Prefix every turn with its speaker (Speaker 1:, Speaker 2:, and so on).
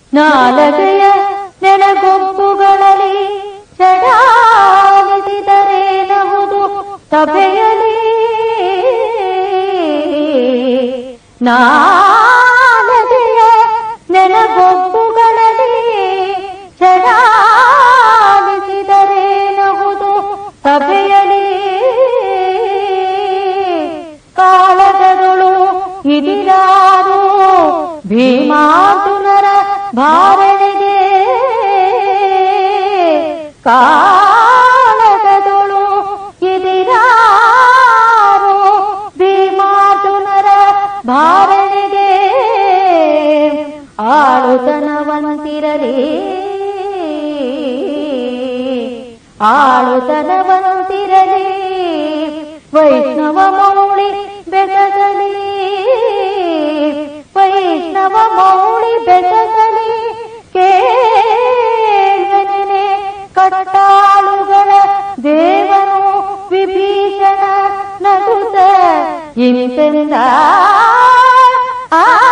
Speaker 1: ನಾಲಗೆಯ ನೆನಗೊಬ್ಬುಗಳಲ್ಲಿ ಚಡಾಲಿಸಿದರೇನಹುದು ಸಭೆಯಲಿ ನಾಲಗೆಯ ನೆನಗೊಬ್ಬುಗಳಲ್ಲಿ ಚಡಾಲಿಸಿದರೇನಹುದು ಸಭೆಯಲಿ ಕಾಳಗಗಳು ಇದಿರಾರು ಭೀಮಾರ್ಜುನರ ಭಾರಣೆಗೆ ಕಾಳಗಗಳು ಇದಿರಾರು ಭೀಮಾರ್ಜುನರ ಭಾರಣೆಗೆ ಆಳುತನವಂತಿರಲಿ ಆಳುತನವಂತಿರಲಿ ವೈಷ್ಣವ ಮೌಳಿ ಬೆಗಸಲಿ ವೈಷ್ಣವ ಮೌಳಿ ಬೆಗಸಲಿ ಕೇಳ್ವನೆ ಕಟ್ಟಾಳುಗಳ ದೇವನು ವಿಭೀಷಣ ನಗುತ್ತ ಇಂತೆಂದ ಆ